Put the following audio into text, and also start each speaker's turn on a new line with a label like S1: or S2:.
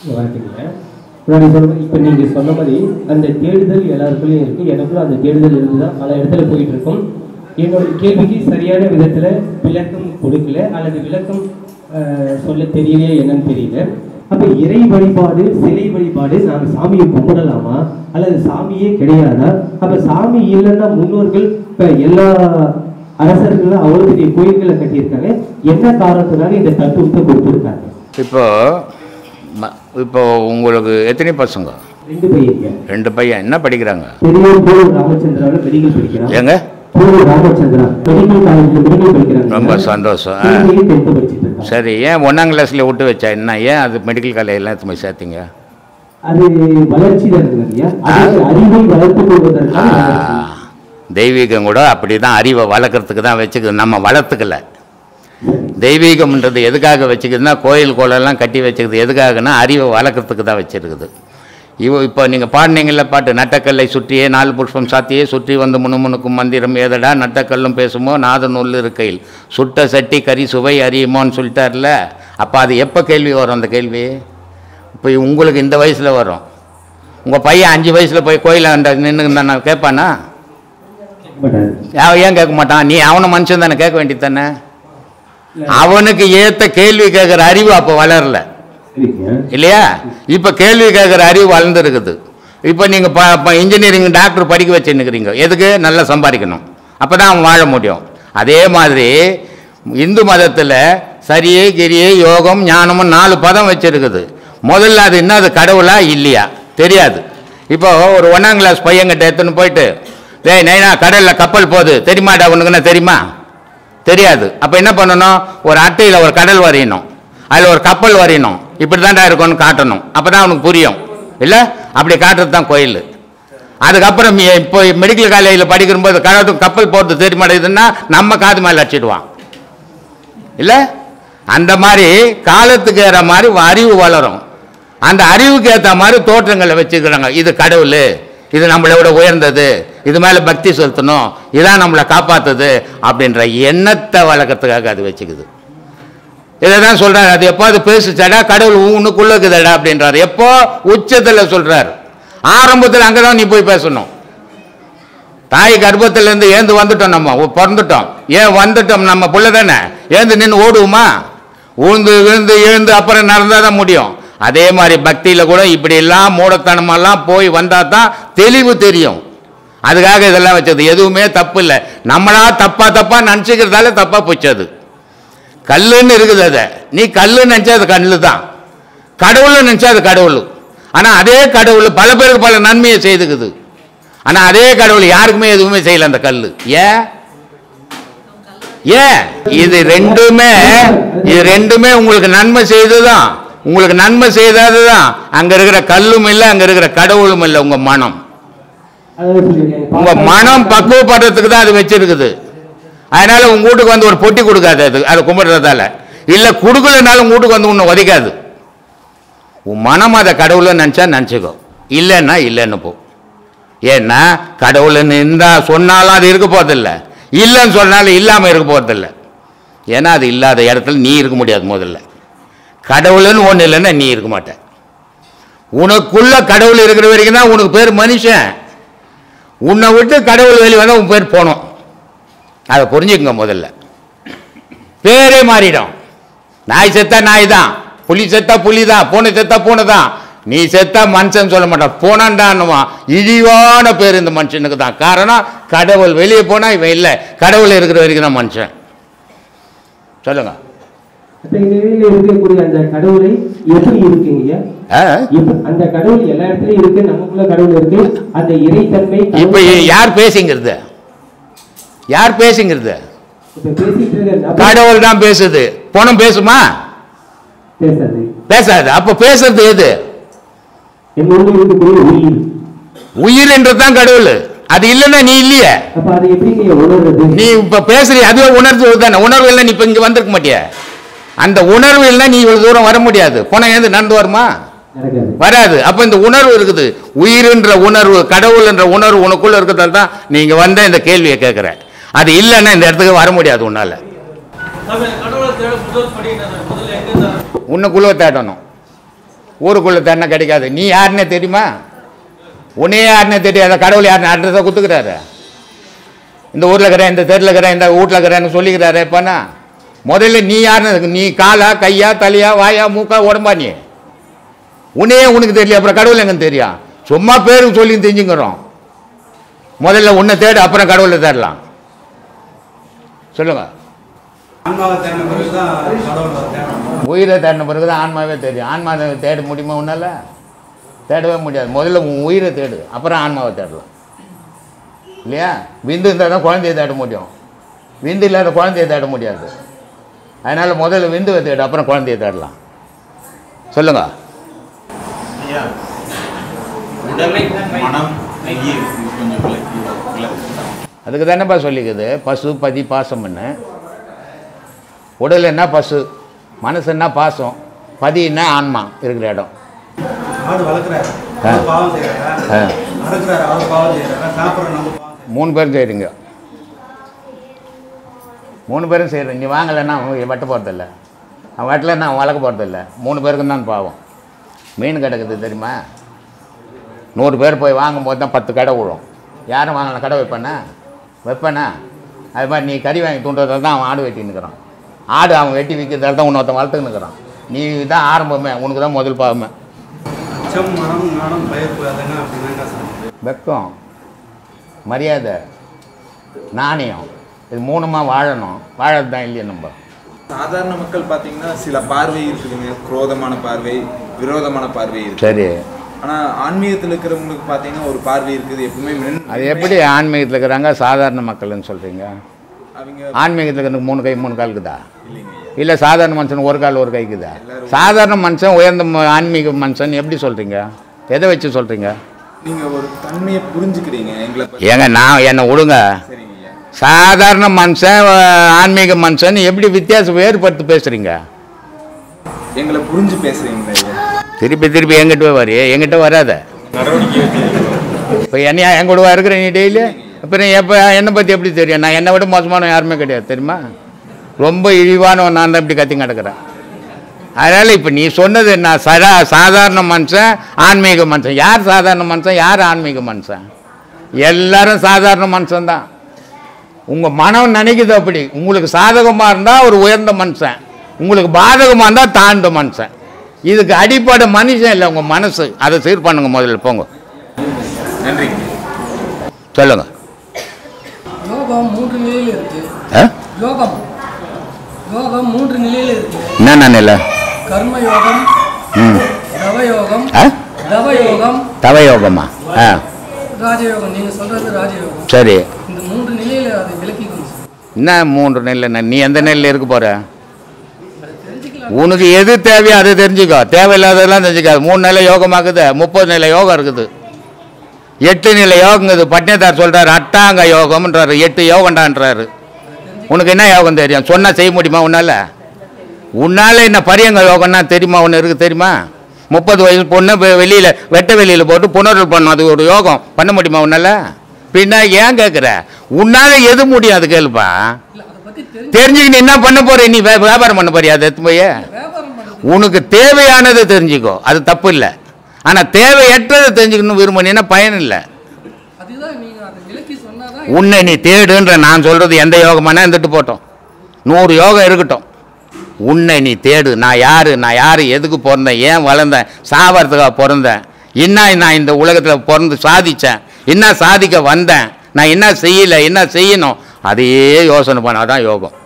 S1: வணக்கங்க முன்னாடி சொன்ன இப்போ நீங்கள் சொன்ன மாதிரி அந்த தேடுதல் எல்லாருக்குள்ளேயும் இருக்குது எனக்கும் அந்த தேடுதல் இருந்து தான் பல இடத்துல போயிட்டு இருக்கும் என்னோட கேள்விக்கு சரியான விதத்தில் விளக்கம் கொடுக்கல அல்லது விளக்கம் அஹ், சொல்ல தெரியலையே என்னன்னு தெரியல அப்போ இறை வழிபாடு சிலை வழிபாடு நாங்கள் சாமியை கும்பிடலாமா அல்லது சாமியே கிடையாதா அப்போ சாமி இல்லைன்னா முன்னோர்கள் இப்போ எல்லா அரசர்களும் அவ்வளோ பெரிய கோயில்களை கட்டியிருக்காங்க என்ன காரணத்தினால இந்த தத்துவத்தை கொடுத்துருக்காங்க
S2: இப்போ ம- இப்போ உங்களுக்கு எத்தனை பசங்க
S1: ரெண்டு பையங்க
S2: ரெண்டு பையன் என்ன படிக்கிறாங்க
S1: பெரியவர் பூ ராமச்சந்திராவில் மெடிக்கல் படிக்கிறான்
S2: ஏங்க
S1: பூ ராமச்சந்திரா மெடிக்கல் காலேஜ்ல மெடிக்கல் படிக்கிறாங்க
S2: ரொம்ப சந்தோஷம். ஆ.
S1: சிறுமியும் டென்த்து படிச்சிட்டு இருக்காங்க
S2: சரி ஏன் ஒன்றாம் கிளாஸில் விட்டு வச்சா என்ன ஏன் அது மெடிக்கல் காலேஜெலாம் எடுத்து போய் சேர்த்தீங்க
S1: அது வளர்ச்சி தானுங்க ஐயா அது அறிவை வளர்த்துக் கொள்வதற்கான வளர்ச்சி.
S2: தெய்வீகம் கூட அப்படி தான் அறிவை வளர்க்குறதுக்கு தான் வச்சுக்குது நம்ம வளர்த்துக்கல தெய்வீகம்ன்றது எதுக்காக வச்சுக்குதுன்னா கோயில் கோலெல்லாம் கட்டி வச்சுக்குது எதுக்காகன்னா அறிவை வளர்க்குறதுக்கு தான் வச்சிருக்குது இவ இப்போ நீங்கள் பாடினீங்கல்ல பாட்டு நட்டக்கல்லை சுற்றியே நாலு புஷ்பம் சாத்தியே சுற்றி வந்து முணுமுணுக்கும் மந்திரம் ஏதடா நட்டக்கல்லும் பேசுமோ நாத நூல் இருக்கையில் சுட்ட சட்டி கறி சுவை அறியுமோன்னு சொல்லிட்டார்ல அப்போ அது எப்போ கேள்வி வரும் அந்த கேள்வி இப்போ உங்களுக்கு இந்த வயசில் வரும் உங்கள் பையன் அஞ்சு வயசில் போய் கோயிலாண்ட நின்று நான் கேட்பானா
S1: பட் அது
S2: அவன் ஏன் கேட்க மாட்டான் நீ அவனை மனுஷன் தானே கேட்க வேண்டியது தானே அவனுக்கு ஏத்த கேள்வி கேட்குற அறிவு அப்போ வளரல
S1: சரிங்க.
S2: இல்லையா இப்போ கேள்வி கேட்குற அறிவு வளர்ந்துருக்குது இப்போ நீங்கள் ப இப்போ இன்ஜினியரிங் டாக்டர் படிக்க வச்சுன்னுக்கிறீங்க எதுக்கு நல்லா சம்பாதிக்கணும் அப்போ தான் அவன் வாழ முடியும் அதே மாதிரி இந்து மதத்தில் சரியே கிரியே யோகம் ஞானமும் நாலு பதம் வச்சிருக்குது முதல்ல அது என்ன அது கடவுளா இல்லையா தெரியாது இப்போ ஒரு ஒன்றாம் கிளாஸ் பையன்கிட்ட எடுத்துன்னு போயிட்டு டேய் நைனா கடலில் கப்பல் போகுது தெரியுமாடா உனக்குன்னா தெரியுமா தெரியாது அப்போ என்ன பண்ணணும் ஒரு அட்டையில் ஒரு கடல் வரையணும் அதில் ஒரு கப்பல் வரையணும் இப்படி தான்டா இருக்கும்னு காட்டணும் அப்போ தான் அவனுக்கு புரியும் இல்லை அப்படி காட்டுறது தான் கோயில் அதுக்கப்புறம் எ- இப்போ மெடிக்கல் காலேஜில் படிக்கும்போது கடவுள் கப்பல் போகிறது தெரிய மாட்டேங்குதுன்னா நம்ம காது மேலே அடிச்சிடுவான் இல்லை அந்த மாதிரி காலத்துக்கு ஏற மாதிரி அறிவு வளரும் அந்த அறிவுக்கு ஏற்ற மாதிரி தோற்றங்களை வச்சுக்கிறாங்க இது கடவுள் இது நம்மளை விட உயர்ந்தது இது மேலே பக்தி செலுத்தணும் இதான் நம்மளை காப்பாற்றுது அப்படின்ற எண்ணத்தை வளர்க்கறதுக்காக அது வச்சுக்குது இதை தான் சொல்கிறாரு அது எப்போ அது பேசுச்சாடா கடவுள் உனக்குள்ள இருக்குதாடா அப்படின்றாரு எப்போ உச்சத்தில் சொல்கிறார் ஆரம்பத்தில் அங்கே தான் நீ போய் பேசணும் தாய் கர்ப்பத்திலேருந்து ஏந்து வந்துட்டோம் நம்ம உ- பிறந்துட்டோம் ஏன் வந்துட்டோம் நம்ம புள்ள தானே ஏந்து நின்று ஓடுவோமா உழுந்து விழுந்து எழுந்து அப்புறம் நடந்தால் தான் முடியும் அதே மாதிரி பக்தியில் கூட இப்படி எல்லாம் மூடத்தனமெல்லாம் போய் வந்தால் தான் தெளிவு தெரியும் அதுக்காக இதெல்லாம் வச்சது எதுவுமே தப்பு இல்லை நம்மளா தப்பா தப்பா நினச்சிக்கிறதால தப்பா போச்சு அது கல்லுன்னு இருக்குது அதை நீ கல்லுன்னு நினச்சா அது கல்லு தான் கடவுள்னு நினச்சா அது கடவுள் ஆனால் அதே கடவுள் பல பேருக்கு பல நன்மையை செய்துக்குது ஆனால் அதே கடவுள் யாருக்குமே எதுவுமே செய்யல அந்த கல் ஏன் ஏன் இது ரெண்டுமே இது ரெண்டுமே உங்களுக்கு நன்மை செய்ததுதான் உங்களுக்கு நன்மை செய்தது தான் அங்க இருக்கிற கல்லும் இல்லை அங்க இருக்கிற கடவுளும் இல்லை உங்க மனம்
S1: அதாவது சொல்லியிருக்காங்க.
S2: உங்க மனம் பக்குவப்படுறதுக்கு தான் அது வச்சிருக்குது அதனால உங்க வீட்டுக்கு வந்து ஒரு பொட்டி கொடுக்காது அது அதை கும்பிடுறதால இல்ல கொடுக்கலனாலும் உங்க வீட்டுக்கு வந்து உன்னை உதைக்காது உன் மனம் அதை கடவுள்னு நினச்சா நினச்சிக்கோ இல்லைன்னா இல்லைன்னு போ ஏன்னா கடவுள்னு இருந்தா சொன்னாலும் அது இருக்க போறதில்ல இல்லைன்னு சொன்னாலும் இல்லாமல் இருக்க போறதில்ல ஏன்னா அது இல்லாத இடத்துல நீ இருக்க முடியாது முதல்ல கடவுள்னு ஒன்று இல்லைன்னா நீ இருக்க மாட்ட உனக்குள்ள கடவுள் இருக்கிற வரைக்கும் தான் உனக்கு பேர் மனுஷன் உன்னை விட்டு கடவுள் வெளியே வந்தால் உன் பேர் போகணும் அதை புரிஞ்சுக்கங்க முதல்ல பேரே மாறிடும் நாய் செத்தா நாய் தான் புலி செத்தா புலி தான் பூனை செத்தா பூனை தான் நீ செத்தா மனுஷன் சொல்ல மாட்டான் பூனண்டான்னுவான் இழிவான பேர் இந்த மனுஷனுக்கு தான் காரணம் கடவுள் வெளியே போனா இவன் இல்லை கடவுள் இருக்கிற வரைக்கும் தான் மனுஷன் சொல்லுங்க
S1: அப்ப இந்த நிலையில இருக்கக்கூடிய அந்த கடவுளை எப்படி இருக்குங்க
S2: ஆ?
S1: இப்ப அந்த கடவுள் எல்லா இடத்துலயும் இருக்கு நமக்குள்ள கடவுள் இருக்கு அந்த இறைத்தன்மை
S2: இப்ப யார் பேசிங்கிறது யார் பேசிங்கிறது
S1: இப்ப பேசிட்டு இருக்க நபர்
S2: கடவுள் தான் பேசுது பணம் பேசுமா
S1: பேசாது
S2: பேசாது அப்ப பேசுறது எது
S1: என்னோடு இருக்கக்கூடிய உயிர்
S2: உயிர்ன்றது தான் கடவுள் அது இல்லைன்னா நீ இல்லையே
S1: அப்ப அதை எப்படி நீங்க உணர்றது
S2: நீ இப்ப பேசுற அதுவே உணர்வு தானே உணர்வு இல்லை நீ இப்ப இங்க வந்திருக்க மாட்டிய அந்த உணர்வு இல்லை நீ இவ்வளவு தூரம் வர முடியாது போன ஏந்து நடந்து வருமா
S1: நடக்காது
S2: வராது அப்ப இந்த உணர்வு இருக்குது உயிர்ன்ற உணர்வு கடவுள் என்ற உணர்வு உனக்குள்ள இருக்கிறதால தான் நீங்க வந்த இந்த கேள்வியை கேட்கிற அது இல்லைன்னா இந்த இடத்துக்கு வர முடியாது உன்னால
S3: நம்ம கடவுளை தேட முதல் படி என்னது முதல்ல எங்க தான்
S2: உன்னுக்குள்ள தேடணும் ஊருக்குள்ளே தண்ணை கிடைக்காது நீ யாருன்னே தெரியுமா உன்னே யாருன்னே தெரியாத கடவுள் யாருன்னு அட்ரஸை குத்துக்கிறாரு இந்த ஊரில் இருக்கிறேன் இந்த தெருவில் இருக்கிறேன் இந்த வீட்டில் இருக்கிறேன்னு சொல்லிக்கிறாரு இப்போனா முதல்ல நீ யாருன்னு நீ காலா கையா தலையா வாயா மூக்கா உடம்பா நீ உன்னே உனக்கு தெரியல அப்புறம் கடவுள் எங்கன்னு தெரியும் சும்மா பேருக்கு சொல்லி தெரிஞ்சுக்கிறோம் முதல்ல உன்னை தேடு அப்புறம் கடவுளை தேடலாம் சொல்லுங்க
S3: ஆன்மாவை தேடின பிறகு தான் கடவுளை தேடணும்
S2: உயிரை தேடின பிறகு தான் ஆன்மாவே தெரியும் ஆன்மாவை தேட முடியுமா உன்னால தேடவே முடியாது முதல்ல உன் உயிரை தேடு அப்புறம் ஆன்மாவை தேடலாம் இல்லையா விந்து இருந்தால் தான் குழந்தைய தேட முடியும் விந்து இல்லாத குழந்தைய தேட முடியாது அதனால் முதல்ல விந்துவை தேடு அப்புறம் குழந்தைய தேடலாம் சொல்லுங்க
S4: ஐயா உடல் மனம் நெய் இது கொஞ்சம் விளக்கி விளக்கு
S2: அதுக்கு தானேப்பா சொல்லிக்குது பசு பதி பாசம்னு உடல் என்ன பசு மனசுன்னா பாசம் பதின்னா ஆன்மா இருக்கிற இடம்
S3: ஆடு வளர்க்குறாரு
S2: ஆ.
S3: அவர் பாவம் செய்கிறாரா
S2: ஆ.
S3: அறுக்கிறாரு அவர் பாவம் செய்கிறாரா சாப்பிட்ற நம்ம பாவம் செய்யறோம்.
S2: மூணு பேரும் செய்கிறீங்க மூணு பேரும் செய்கிறேன் நீ வாங்கலைன்னா அவன் வெட்ட போகிறதில்ல அவன் வெட்டலைன்னா அவன் வளர்க்க போகிறதில்ல மூணு பேருக்கும் தான் பாவம் மீன் கிடக்குது தெரியுமா நூறு பேர் போய் வாங்கும்போது தான் பத்து கடை விழும் யாரும் வாங்கலாம் கடை வைப்பேனா வைப்பேனா அது மாதிரி நீ கறி வாங்கி தூண்டுறதால தான் அவன் ஆடு வெட்டின்னு இருக்கிறான் ஆடு அவன் வெட்டி விற்கிறதால தான் இன்னொருத்தன் வளர்த்துன்னு இருக்கிறான் நீ தான் ஆரம்பமே உனக்கு தான் முதல் பாவமே
S3: அச்சம் மனம் நாணம் பயப்பு அதெல்லாம் அப்படின்னாங்க சார்
S2: வெக்கம் மரியாதை நாணயம் இது மூணுமா வாழணும் வாழறது தான் இல்லையா நம்ம
S4: சாதாரண மக்கள் பார்த்தீங்கன்னா சில பார்வை இருக்குதுங்க குரோதமான பார்வை விரோதமான பார்வை இருக்கு
S2: சரி
S4: ஆனா ஆன்மீகத்தில் இருக்கிறவங்களுக்கு பார்த்தீங்கன்னா ஒரு பார்வை இருக்குது எப்பவுமே மென்
S2: அது எப்படி ஆன்மீகத்தில் இருக்கிறாங்க சாதாரண மக்கள்னு சொல்கிறீங்க
S4: அவங்க
S2: ஆன்மீகத்தில் இருக்கிறவங்க மூணு கை மூணு கால் இருக்குதா
S4: இல்லைங்க ஐயா
S2: இல்லை சாதாரண மனுஷன் ஒரு கால் ஒரு கைக்குதா சாதாரண மனுஷன் உயர்ந்த ம- ஆன்மீக மனுஷன் எப்படி சொல்கிறீங்க எதை வச்சு சொல்கிறீங்க
S4: நீங்க ஒரு தன்மையை புரிஞ்சுக்கிறீங்க எங்களை பத்தி
S2: ஏங்க நான் என்னை விடுங்க
S4: சரிங்க ஐயா
S2: சாதாரண மனுஷன் அஹ், ஆன்மீக மனுஷன் எப்படி வித்தியாசம் வேறுபடுத்தி பேசுகிறீங்க
S4: எங்களை புரிஞ்சு பேசுறீங்களா ஐயா
S2: திருப்பி திருப்பி எங்கிட்ட வரி எங்கிட்ட வராத
S4: நடவடிக்கை
S2: இப்போ என்னையா என் கூடவா இருக்கிற நீ டெய்லி அப்புறம் எப்போ என்னை பற்றி எப்படி தெரியும் நான் என்னை விட மோசமான யாருமே கிடையாது தெரியுமா ரொம்ப இழிவானவன் நான் தான் இப்படி கத்தி கிடக்கிறேன் அதனால் இப்போ நீ சொன்னது நான் சரா சாதாரண மனுஷன் ஆன்மீக மனுஷன் யார் சாதாரண மனுஷன் யார் ஆன்மீக மனுஷன் எல்லாரும் சாதாரண மனுஷன்தான் உங்கள் மனம் நினைக்குது அப்படி உங்களுக்கு சாதகமாக இருந்தால் ஒரு உயர்ந்த மனுஷன் உங்களுக்கு பாதகமாக இருந்தால் தாழ்ந்த மனுஷன் இதுக்கு அடிப்படை மனுஷன் இல்லை உங்கள் மனசு அதை சீர் பண்ணுங்க முதல்ல போங்க
S4: நன்றிங்க
S2: சொல்லுங்கள்
S5: யோகம் மூன்று நிலையில் இருக்கு
S2: ஆ
S5: யோகம் யோகம் மூன்று நிலையில் இருக்கு
S2: என்னென்ன இல்லை
S5: கர்ம யோகம்
S2: ம்
S5: தவ யோகம்
S2: ஆ
S5: தவ யோகம்
S2: தவயோகமா ஆ
S5: ராஜயோகம் நீங்க சொல்றது ராஜயோகம்
S2: சரி
S5: இந்த மூன்று நிலையில அதை விளக்கிக்கணும் சார்.
S2: என்ன மூன்று நெல் நீ எந்த நெல்லில் இருக்க போற
S5: அதை தெரிஞ்சுக்கலாம்
S2: உனக்கு எது தேவையோ அதை தெரிஞ்சுக்கோ தேவையில்லாததெல்லாம் தெரிஞ்சுக்காது மூணு நிலை யோகமாக்குது முப்பது நிலை யோகம் இருக்குது எட்டு நிலை யோகங்குது பட்னத்தார் சொல்றாரு அட்டாங்க யோகம்ன்றாரு எட்டு யோகண்டான்றாரு உனக்கு என்ன யோகம் தெரியும் சொன்னா செய்ய முடியுமா உன்னால உன்னால என்ன பரியங்க யோகம்னா தெரியுமா ஒன்று இருக்கு தெரியுமா முப்பது வயசு பொண்ணு வெ- வெளியில வெட்ட வெளியில போட்டு புனரல் பண்ணும் அது ஒரு யோகம் பண்ண முடியுமா உன்னால பின்ன ஏன் கேட்குற உன்னால எது முடியும் அது கேளுப்பா
S5: இல்ல அதை பத்தி தெரிஞ்சு
S2: தெரிஞ்சுக்கிட்டு என்ன பண்ண போற நீ வே- வியாபாரம் பண்ண போறியா அதை எடுத்து போய்
S5: வியாபாரம் பண்றது
S2: உனக்கு தேவையானதை தெரிஞ்சுக்கோ அது தப்பு இல்லை ஆனால் தேவையற்றதை தெரிஞ்சுக்கணும் விரும்பினா பயன் இல்லை
S5: அதுதான் நீங்க அதை விளக்கி சொன்னாதான்
S2: உன்னை நீ தேடுன்ற நான் சொல்கிறது எந்த யோகமானா இருந்துட்டு போட்டோம் நூறு யோகம் இருக்கட்டும் உன்னை நீ தேடு நான் யார் நான் யார் எதுக்கு பிறந்தேன் ஏன் வளர்ந்தேன் சாவறதுக்காக பிறந்தேன் என்ன நான் இந்த உலகத்தில் பிறந்து சாதித்தேன் என்ன சாதிக்க வந்தேன் நான் என்ன செய்யலை என்ன செய்யணும் அதையே யோசனை பண்ணாதான் யோகம்